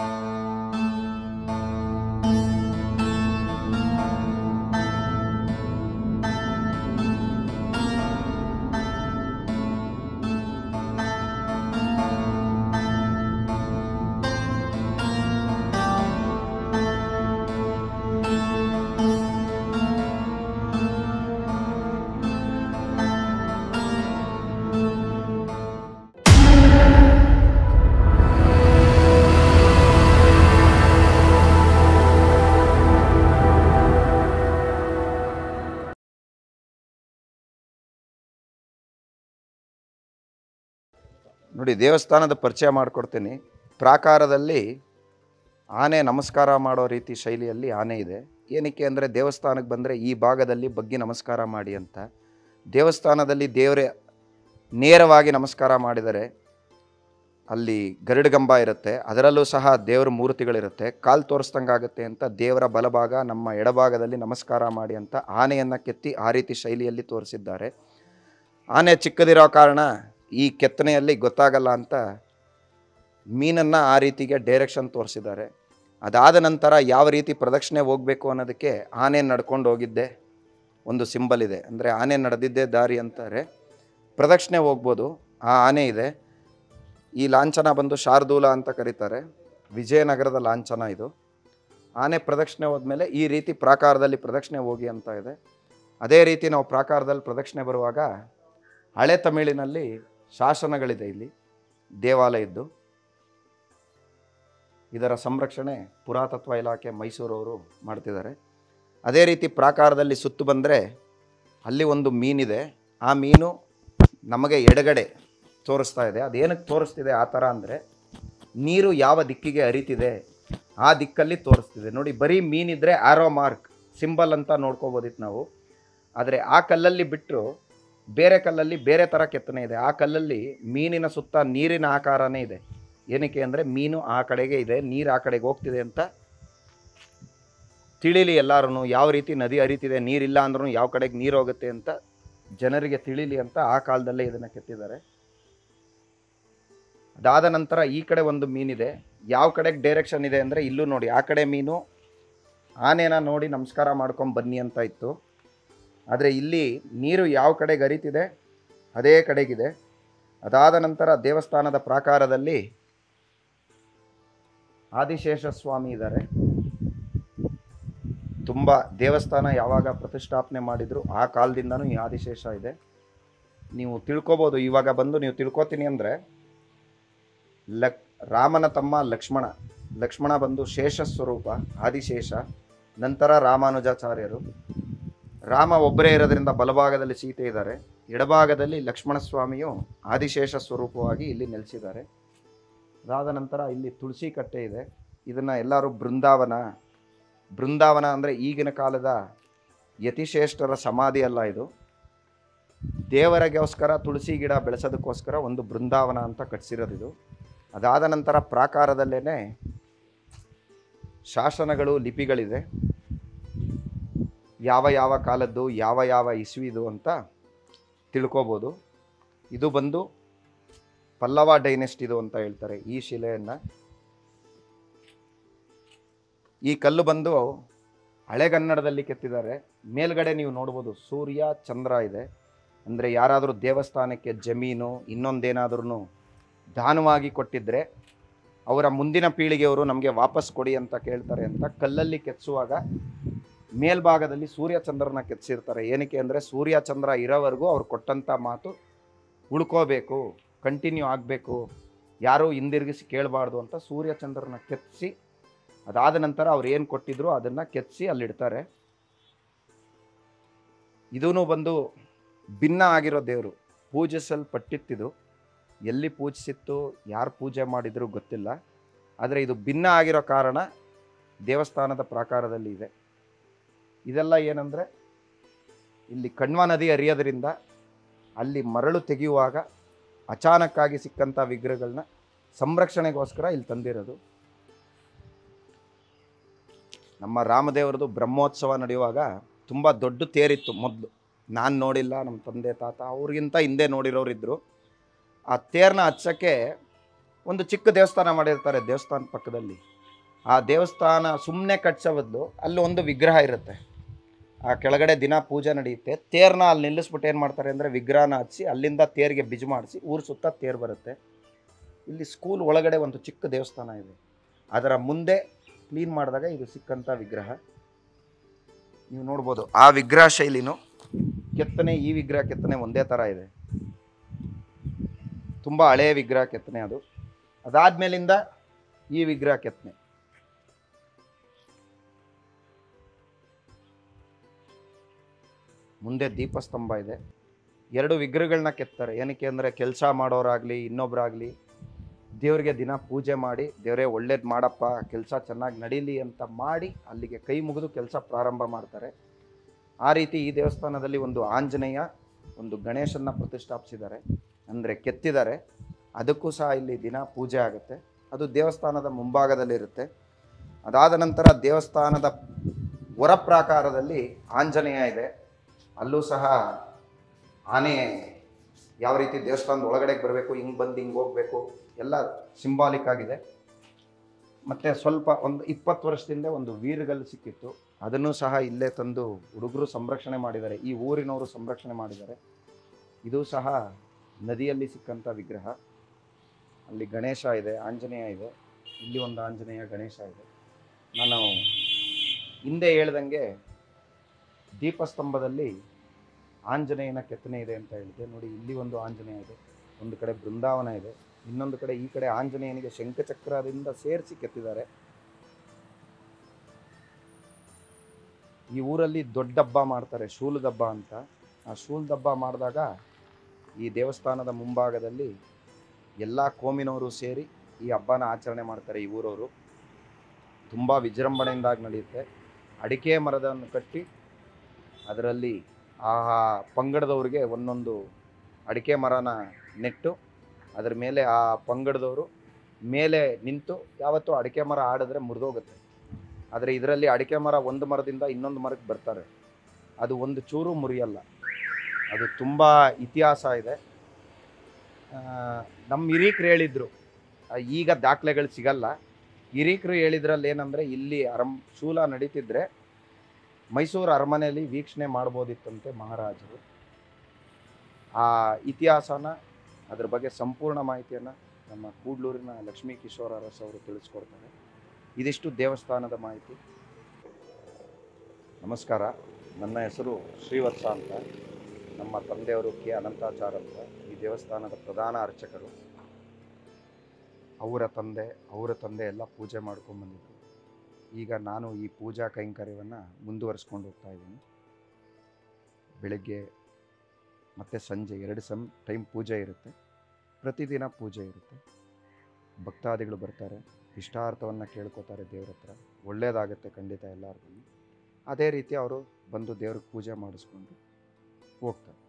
ನೋಡಿ ದೇವಸ್ಥಾನದ ಪರಿಚಯ ಮಾಡಿಕೊಡ್ತೀನಿ ಪ್ರಾಕಾರದಲ್ಲಿ ಆನೆ ನಮಸ್ಕಾರ ಮಾಡೋ ರೀತಿ ಶೈಲಿಯಲ್ಲಿ ಆನೆ ಇದೆ ಏನಕ್ಕೆ ಅಂದರೆ ದೇವಸ್ಥಾನಕ್ಕೆ ಬಂದರೆ ಈ ಭಾಗದಲ್ಲಿ ಬಗ್ಗಿ ನಮಸ್ಕಾರ ಮಾಡಿ ಅಂತ ದೇವಸ್ಥಾನದಲ್ಲಿ ದೇವರೇ ನೇರವಾಗಿ ನಮಸ್ಕಾರ ಮಾಡಿದರೆ ಅಲ್ಲಿ ಗರುಡಗಂಬ ಇರುತ್ತೆ ಅದರಲ್ಲೂ ಸಹ ದೇವರ ಮೂರ್ತಿಗಳಿರುತ್ತೆ ಕಾಲು ತೋರಿಸ್ದಂಗಾಗುತ್ತೆ ಅಂತ ದೇವರ ಬಲಭಾಗ ನಮ್ಮ ಎಡಭಾಗದಲ್ಲಿ ನಮಸ್ಕಾರ ಮಾಡಿ ಅಂತ ಆನೆಯನ್ನು ಕೆತ್ತಿ ಆ ರೀತಿ ಶೈಲಿಯಲ್ಲಿ ತೋರಿಸಿದ್ದಾರೆ ಆನೆ ಚಿಕ್ಕದಿರೋ ಕಾರಣ ಈ ಕೆತ್ತನೆಯಲ್ಲಿ ಗೊತ್ತಾಗಲ್ಲ ಅಂತ ಮೀನನ್ನು ಆ ರೀತಿಗೆ ಡೈರೆಕ್ಷನ್ ತೋರಿಸಿದ್ದಾರೆ ಅದಾದ ನಂತರ ಯಾವ ರೀತಿ ಪ್ರದಕ್ಷಿಣೆ ಹೋಗಬೇಕು ಅನ್ನೋದಕ್ಕೆ ಆನೆ ನಡ್ಕೊಂಡು ಹೋಗಿದ್ದೆ ಒಂದು ಸಿಂಬಲ್ ಇದೆ ಅಂದರೆ ಆನೆ ನಡೆದಿದ್ದೇ ದಾರಿ ಅಂತಾರೆ ಪ್ರದಕ್ಷಿಣೆ ಹೋಗ್ಬೋದು ಆ ಆನೆ ಇದೆ ಈ ಲಾಂಛನ ಬಂದು ಶಾರ್ದೂಲ ಅಂತ ಕರೀತಾರೆ ವಿಜಯನಗರದ ಲಾಂಛನ ಇದು ಆನೆ ಪ್ರದಕ್ಷಿಣೆ ಹೋದ್ಮೇಲೆ ಈ ರೀತಿ ಪ್ರಾಕಾರದಲ್ಲಿ ಪ್ರದಕ್ಷಿಣೆ ಹೋಗಿ ಅಂತ ಇದೆ ಅದೇ ರೀತಿ ನಾವು ಪ್ರಾಕಾರದಲ್ಲಿ ಪ್ರದಕ್ಷಿಣೆ ಬರುವಾಗ ಹಳೆ ತಮಿಳಿನಲ್ಲಿ ಶಾಸನಗಳಿದೆ ಇಲ್ಲಿ ದೇವಾಲಯದ್ದು ಇದರ ಸಂರಕ್ಷಣೆ ಪುರಾತತ್ವ ಇಲಾಖೆ ಮೈಸೂರವರು ಮಾಡ್ತಿದ್ದಾರೆ ಅದೇ ರೀತಿ ಪ್ರಾಕಾರದಲ್ಲಿ ಸುತ್ತು ಬಂದರೆ ಅಲ್ಲಿ ಒಂದು ಮೀನಿದೆ ಆ ಮೀನು ನಮಗೆ ಎಡಗಡೆ ತೋರಿಸ್ತಾ ಇದೆ ಅದೇನಕ್ಕೆ ತೋರಿಸ್ತಿದೆ ಆ ಥರ ಅಂದರೆ ನೀರು ಯಾವ ದಿಕ್ಕಿಗೆ ಹರಿತಿದೆ ಆ ದಿಕ್ಕಲ್ಲಿ ತೋರಿಸ್ತಿದೆ ನೋಡಿ ಬರೀ ಮೀನಿದ್ರೆ ಆರೋ ಮಾರ್ಕ್ ಸಿಂಬಲ್ ಅಂತ ನೋಡ್ಕೋಬೋದಿತ್ತು ನಾವು ಆದರೆ ಆ ಕಲ್ಲಲ್ಲಿ ಬಿಟ್ಟರು ಬೇರೆ ಕಲ್ಲಲ್ಲಿ ಬೇರೆ ಥರ ಕೆತ್ತನೆ ಇದೆ ಆ ಕಲ್ಲಲ್ಲಿ ಮೀನಿನ ಸುತ್ತ ನೀರಿನ ಆಕಾರನೇ ಇದೆ ಏನಕ್ಕೆ ಅಂದರೆ ಮೀನು ಆ ಕಡೆಗೆ ಇದೆ ನೀರು ಆ ಕಡೆಗೆ ಹೋಗ್ತಿದೆ ಅಂತ ತಿಳಿಲಿ ಎಲ್ಲರೂ ಯಾವ ರೀತಿ ನದಿ ಹರಿತಿದೆ ನೀರಿಲ್ಲ ಅಂದ್ರೂ ಯಾವ ಕಡೆಗೆ ನೀರು ಹೋಗುತ್ತೆ ಅಂತ ಜನರಿಗೆ ತಿಳಿಲಿ ಅಂತ ಆ ಕಾಲದಲ್ಲೇ ಇದನ್ನು ಕೆತ್ತಿದ್ದಾರೆ ಅದಾದ ನಂತರ ಈ ಕಡೆ ಒಂದು ಮೀನಿದೆ ಯಾವ ಕಡೆಗೆ ಡೈರೆಕ್ಷನ್ ಇದೆ ಅಂದರೆ ಇಲ್ಲೂ ನೋಡಿ ಆ ಕಡೆ ಮೀನು ಆನೆನ ನೋಡಿ ನಮಸ್ಕಾರ ಮಾಡ್ಕೊಂಡು ಬನ್ನಿ ಅಂತ ಇತ್ತು ಆದರೆ ಇಲ್ಲಿ ನೀರು ಯಾವ ಕಡೆಗೆ ಹರಿತಿದೆ ಅದೇ ಕಡೆಗಿದೆ ಅದಾದ ನಂತರ ದೇವಸ್ಥಾನದ ಪ್ರಾಕಾರದಲ್ಲಿ ಆದಿಶೇಷ ಸ್ವಾಮಿ ಇದ್ದಾರೆ ತುಂಬ ದೇವಸ್ಥಾನ ಯಾವಾಗ ಪ್ರತಿಷ್ಠಾಪನೆ ಮಾಡಿದ್ರು ಆ ಕಾಲದಿಂದನೂ ಈ ಆದಿಶೇಷ ಇದೆ ನೀವು ತಿಳ್ಕೊಬೋದು ಇವಾಗ ಬಂದು ನೀವು ತಿಳ್ಕೊತೀನಿ ಅಂದರೆ ಲಕ್ ರಾಮನ ತಮ್ಮ ಲಕ್ಷ್ಮಣ ಲಕ್ಷ್ಮಣ ಬಂದು ಶೇಷ ಸ್ವರೂಪ ಆದಿಶೇಷ ನಂತರ ರಾಮಾನುಜಾಚಾರ್ಯರು ರಾಮ ಒಬ್ಬರೇ ಇರೋದ್ರಿಂದ ಬಲಭಾಗದಲ್ಲಿ ಸೀತೆ ಇದ್ದಾರೆ ಎಡಭಾಗದಲ್ಲಿ ಲಕ್ಷ್ಮಣ ಸ್ವಾಮಿಯು ಆದಿಶೇಷ ಸ್ವರೂಪವಾಗಿ ಇಲ್ಲಿ ನೆಲೆಸಿದ್ದಾರೆ ಅದಾದ ನಂತರ ಇಲ್ಲಿ ತುಳಸಿ ಕಟ್ಟೆ ಇದೆ ಇದನ್ನು ಎಲ್ಲರೂ ಬೃಂದಾವನ ಬೃಂದಾವನ ಅಂದರೆ ಈಗಿನ ಕಾಲದ ಯತಿಶ್ರೇಷ್ಠರ ಸಮಾಧಿ ಅಲ್ಲ ಇದು ದೇವರಿಗೋಸ್ಕರ ತುಳಸಿ ಗಿಡ ಬೆಳೆಸೋದಕ್ಕೋಸ್ಕರ ಒಂದು ಬೃಂದಾವನ ಅಂತ ಕಟ್ಸಿರೋದು ಇದು ಅದಾದ ನಂತರ ಪ್ರಾಕಾರದಲ್ಲೇ ಶಾಸನಗಳು ಲಿಪಿಗಳಿದೆ ಯಾವ ಯಾವ ಕಾಲದ್ದು ಯಾವ ಯಾವ ಇಸ್ವಿದು ಅಂತ ತಿಳ್ಕೊಬೋದು ಇದು ಬಂದು ಪಲ್ಲವ ಡೈನೆಸ್ಟಿದು ಅಂತ ಹೇಳ್ತಾರೆ ಈ ಶಿಲೆಯನ್ನು ಈ ಕಲ್ಲು ಬಂದು ಹಳೆಗನ್ನಡದಲ್ಲಿ ಕೆತ್ತಿದ್ದಾರೆ ಮೇಲ್ಗಡೆ ನೀವು ನೋಡ್ಬೋದು ಸೂರ್ಯ ಚಂದ್ರ ಇದೆ ಅಂದರೆ ಯಾರಾದರೂ ದೇವಸ್ಥಾನಕ್ಕೆ ಜಮೀನು ಇನ್ನೊಂದೇನಾದ್ರೂ ದಾನವಾಗಿ ಕೊಟ್ಟಿದ್ದರೆ ಅವರ ಮುಂದಿನ ಪೀಳಿಗೆಯವರು ನಮಗೆ ವಾಪಸ್ ಕೊಡಿ ಅಂತ ಕೇಳ್ತಾರೆ ಅಂತ ಕಲ್ಲಲ್ಲಿ ಕೆತ್ತಿಸುವಾಗ ಮೇಲ್ಭಾಗದಲ್ಲಿ ಸೂರ್ಯ ಚಂದ್ರನ ಕೆತ್ತಿಸಿರ್ತಾರೆ ಏನಕ್ಕೆ ಅಂದರೆ ಸೂರ್ಯ ಚಂದ್ರ ಇರೋವರೆಗೂ ಅವ್ರು ಕೊಟ್ಟಂಥ ಮಾತು ಉಳ್ಕೋಬೇಕು ಕಂಟಿನ್ಯೂ ಆಗಬೇಕು ಯಾರೂ ಹಿಂದಿರುಗಿಸಿ ಕೇಳಬಾರ್ದು ಅಂತ ಸೂರ್ಯ ಚಂದ್ರನ ಕೆತ್ತಿಸಿ ಅದಾದ ನಂತರ ಅವ್ರು ಏನು ಕೊಟ್ಟಿದ್ರು ಅದನ್ನು ಕೆತ್ತಿಸಿ ಅಲ್ಲಿಡ್ತಾರೆ ಇದೂ ಬಂದು ಭಿನ್ನ ಆಗಿರೋ ದೇವರು ಪೂಜಿಸಲ್ಪಟ್ಟಿತ್ತಿದು ಎಲ್ಲಿ ಪೂಜಿಸಿತ್ತು ಯಾರು ಪೂಜೆ ಮಾಡಿದ್ರು ಗೊತ್ತಿಲ್ಲ ಆದರೆ ಇದು ಭಿನ್ನ ಆಗಿರೋ ಕಾರಣ ದೇವಸ್ಥಾನದ ಪ್ರಾಕಾರದಲ್ಲಿ ಇದೆ ಇದೆಲ್ಲ ಏನಂದರೆ ಇಲ್ಲಿ ಕಣ್ವ ನದಿ ಹರಿಯೋದ್ರಿಂದ ಅಲ್ಲಿ ಮರಳು ತೆಗೆಯುವಾಗ ಅಚಾನಕ್ಕಾಗಿ ಸಿಕ್ಕಂಥ ವಿಗ್ರಹಗಳನ್ನ ಸಂರಕ್ಷಣೆಗೋಸ್ಕರ ಇಲ್ಲಿ ತಂದಿರೋದು ನಮ್ಮ ರಾಮದೇವರದು ಬ್ರಹ್ಮೋತ್ಸವ ನಡೆಯುವಾಗ ತುಂಬ ದೊಡ್ಡ ತೇರಿತ್ತು ಮೊದಲು ನಾನು ನೋಡಿಲ್ಲ ನಮ್ಮ ತಂದೆ ತಾತ ಅವ್ರಿಗಿಂತ ಹಿಂದೆ ನೋಡಿರೋರಿದ್ದರು ಆ ತೇರನ್ನ ಹಚ್ಚೋಕ್ಕೆ ಒಂದು ಚಿಕ್ಕ ದೇವಸ್ಥಾನ ಮಾಡಿರ್ತಾರೆ ದೇವಸ್ಥಾನ ಪಕ್ಕದಲ್ಲಿ ಆ ದೇವಸ್ಥಾನ ಸುಮ್ಮನೆ ಕಟ್ಸೋ ಬದಲು ಅಲ್ಲಿ ಒಂದು ವಿಗ್ರಹ ಇರುತ್ತೆ ಆ ಕೆಳಗಡೆ ದಿನ ಪೂಜೆ ನಡೆಯುತ್ತೆ ತೇರ್ನ ಅಲ್ಲಿ ನಿಲ್ಲಿಸ್ಬಿಟ್ಟು ಏನು ಮಾಡ್ತಾರೆ ಅಂದರೆ ವಿಗ್ರಹನ ಹಚ್ಚಿ ಅಲ್ಲಿಂದ ತೇರಿಗೆ ಬಿಜು ಮಾಡಿಸಿ ಊರು ಸುತ್ತ ತೇರು ಬರುತ್ತೆ ಇಲ್ಲಿ ಸ್ಕೂಲ್ ಒಳಗಡೆ ಒಂದು ಚಿಕ್ಕ ದೇವಸ್ಥಾನ ಇದೆ ಅದರ ಮುಂದೆ ಕ್ಲೀನ್ ಮಾಡಿದಾಗ ಇದು ಸಿಕ್ಕಂಥ ವಿಗ್ರಹ ನೀವು ನೋಡ್ಬೋದು ಆ ವಿಗ್ರಹ ಶೈಲಿನೂ ಕೆತ್ತನೆ ಈ ವಿಗ್ರಹ ಕೆತ್ತನೆ ಒಂದೇ ಥರ ಇದೆ ತುಂಬ ಹಳೆಯ ವಿಗ್ರಹ ಕೆತ್ತನೆ ಅದು ಅದಾದ್ಮೇಲಿಂದ ಈ ವಿಗ್ರಹ ಕೆತ್ತನೆ ಮುಂದೆ ದೀಪಸ್ತಂಭ ಇದೆ ಎರಡು ವಿಗ್ರಹಗಳನ್ನ ಕೆತ್ತಾರೆ ಏನಕ್ಕೆ ಅಂದರೆ ಕೆಲಸ ಮಾಡೋರಾಗಲಿ ಇನ್ನೊಬ್ಬರಾಗಲಿ ದೇವರಿಗೆ ದಿನ ಪೂಜೆ ಮಾಡಿ ದೇವರೇ ಒಳ್ಳೇದು ಮಾಡಪ್ಪ ಕೆಲಸ ಚೆನ್ನಾಗಿ ನಡೀಲಿ ಅಂತ ಮಾಡಿ ಅಲ್ಲಿಗೆ ಕೈ ಮುಗಿದು ಕೆಲಸ ಪ್ರಾರಂಭ ಮಾಡ್ತಾರೆ ಆ ರೀತಿ ಈ ದೇವಸ್ಥಾನದಲ್ಲಿ ಒಂದು ಆಂಜನೇಯ ಒಂದು ಗಣೇಶನ್ನ ಪ್ರತಿಷ್ಠಾಪಿಸಿದ್ದಾರೆ ಅಂದರೆ ಕೆತ್ತಿದ್ದಾರೆ ಅದಕ್ಕೂ ಸಹ ಇಲ್ಲಿ ದಿನ ಪೂಜೆ ಆಗುತ್ತೆ ಅದು ದೇವಸ್ಥಾನದ ಮುಂಭಾಗದಲ್ಲಿರುತ್ತೆ ಅದಾದ ನಂತರ ದೇವಸ್ಥಾನದ ಹೊರ ಪ್ರಾಕಾರದಲ್ಲಿ ಆಂಜನೇಯ ಇದೆ ಅಲ್ಲೂ ಸಹ ಆನೆ ಯಾವ ರೀತಿ ದೇವಸ್ಥಾನದ ಒಳಗಡೆಗೆ ಬರಬೇಕು ಹಿಂಗೆ ಬಂದು ಹಿಂಗೆ ಹೋಗಬೇಕು ಎಲ್ಲ ಸಿಂಬಾಲಿಕ್ ಆಗಿದೆ ಮತ್ತು ಸ್ವಲ್ಪ ಒಂದು ಇಪ್ಪತ್ತು ವರ್ಷದಿಂದ ಒಂದು ವೀರಗಲ್ಲು ಸಿಕ್ಕಿತ್ತು ಅದನ್ನು ಸಹ ಇಲ್ಲೇ ತಂದು ಹುಡುಗರು ಸಂರಕ್ಷಣೆ ಮಾಡಿದ್ದಾರೆ ಈ ಊರಿನವರು ಸಂರಕ್ಷಣೆ ಮಾಡಿದ್ದಾರೆ ಇದು ಸಹ ನದಿಯಲ್ಲಿ ಸಿಕ್ಕಂಥ ವಿಗ್ರಹ ಅಲ್ಲಿ ಗಣೇಶ ಇದೆ ಆಂಜನೇಯ ಇದೆ ಇಲ್ಲಿ ಒಂದು ಆಂಜನೇಯ ಗಣೇಶ ಇದೆ ನಾನು ಹಿಂದೆ ಹೇಳ್ದಂಗೆ ದೀಪಸ್ತಂಭದಲ್ಲಿ ಆಂಜನೇಯನ ಕೆತ್ತನೆ ಇದೆ ಅಂತ ಹೇಳಿದೆ ನೋಡಿ ಇಲ್ಲಿ ಒಂದು ಆಂಜನೇಯ ಇದೆ ಒಂದು ಕಡೆ ಬೃಂದಾವನ ಇದೆ ಇನ್ನೊಂದು ಕಡೆ ಈ ಕಡೆ ಆಂಜನೇಯನಿಗೆ ಶಂಖಚಕ್ರದಿಂದ ಸೇರಿಸಿ ಕೆತ್ತಿದ್ದಾರೆ ಈ ಊರಲ್ಲಿ ದೊಡ್ಡ ಹಬ್ಬ ಮಾಡ್ತಾರೆ ಶೂಲದ ಹಬ್ಬ ಅಂತ ಆ ಶೂಲದ ಹಬ್ಬ ಮಾಡಿದಾಗ ಈ ದೇವಸ್ಥಾನದ ಮುಂಭಾಗದಲ್ಲಿ ಎಲ್ಲ ಕೋಮಿನವರು ಸೇರಿ ಈ ಹಬ್ಬನ ಆಚರಣೆ ಮಾಡ್ತಾರೆ ಈ ಊರವರು ತುಂಬ ವಿಜೃಂಭಣೆಯಿಂದಾಗಿ ನಡೆಯುತ್ತೆ ಅಡಿಕೆ ಮರದನ್ನು ಕಟ್ಟಿ ಅದರಲ್ಲಿ ಆ ಪಂಗಡದವ್ರಿಗೆ ಒಂದೊಂದು ಅಡಿಕೆ ಮರನ ನೆಟ್ಟು ಅದ್ರ ಮೇಲೆ ಆ ಪಂಗಡದವರು ಮೇಲೆ ನಿಂತು ಯಾವತ್ತೂ ಅಡಿಕೆ ಮರ ಆಡಿದ್ರೆ ಮುರಿದೋಗುತ್ತೆ ಆದರೆ ಇದರಲ್ಲಿ ಅಡಿಕೆ ಮರ ಒಂದು ಮರದಿಂದ ಇನ್ನೊಂದು ಮರಕ್ಕೆ ಬರ್ತಾರೆ ಅದು ಒಂದು ಚೂರು ಮುರಿಯಲ್ಲ ಅದು ತುಂಬ ಇತಿಹಾಸ ಇದೆ ಆ, ನಮ್ಮ ಹಿರೀಕರು ಹೇಳಿದರು ಈಗ ದಾಖಲೆಗಳು ಸಿಗಲ್ಲ ಹಿರೀಕರು ಹೇಳಿದ್ರಲ್ಲಿ ಏನಂದರೆ ಇಲ್ಲಿ ಅರಂ ಶೂಲ ನಡೀತಿದ್ರೆ ಮೈಸೂರು ಅರಮನೆಯಲ್ಲಿ ವೀಕ್ಷಣೆ ಮಾಡ್ಬೋದಿತ್ತಂತೆ ಮಹಾರಾಜರು ಆ ಇತಿಹಾಸನ ಅದ್ರ ಬಗ್ಗೆ ಸಂಪೂರ್ಣ ಮಾಹಿತಿಯನ್ನು ನಮ್ಮ ಕೂಡ್ಲೂರಿನ ಲಕ್ಷ್ಮೀ ಕಿಶೋರ್ ಅರಸ್ ಅವರು ತಿಳಿಸ್ಕೊಡ್ತಾರೆ ಇದಿಷ್ಟು ದೇವಸ್ಥಾನದ ಮಾಹಿತಿ ನಮಸ್ಕಾರ ನನ್ನ ಹೆಸರು ಶ್ರೀವತ್ಸ ಅಂತ ನಮ್ಮ ತಂದೆಯವರು ಕೆ ಅನಂತಾಚಾರ್ ಅಂತ ಈ ದೇವಸ್ಥಾನದ ಪ್ರಧಾನ ಅರ್ಚಕರು ಅವರ ತಂದೆ ಅವರ ತಂದೆ ಎಲ್ಲ ಪೂಜೆ ಮಾಡ್ಕೊಂಡು ಬಂದಿದ್ರು ಈಗ ನಾನು ಈ ಪೂಜಾ ಕೈಂಕರ್ಯವನ್ನು ಮುಂದುವರಿಸ್ಕೊಂಡು ಹೋಗ್ತಾ ಇದ್ದೀನಿ ಬೆಳಗ್ಗೆ ಮತ್ತು ಸಂಜೆ ಎರಡು ಸಮ್ ಟೈಮ್ ಪೂಜೆ ಇರುತ್ತೆ ಪ್ರತಿದಿನ ಪೂಜೆ ಇರುತ್ತೆ ಭಕ್ತಾದಿಗಳು ಬರ್ತಾರೆ ಇಷ್ಟಾರ್ಥವನ್ನು ಕೇಳ್ಕೊತಾರೆ ದೇವ್ರ ಹತ್ರ ಒಳ್ಳೆಯದಾಗುತ್ತೆ ಖಂಡಿತ ಎಲ್ಲರಿಗೂ ಅದೇ ರೀತಿ ಅವರು ಬಂದು ದೇವ್ರಿಗೆ ಪೂಜೆ ಮಾಡಿಸ್ಕೊಂಡು ಹೋಗ್ತಾರೆ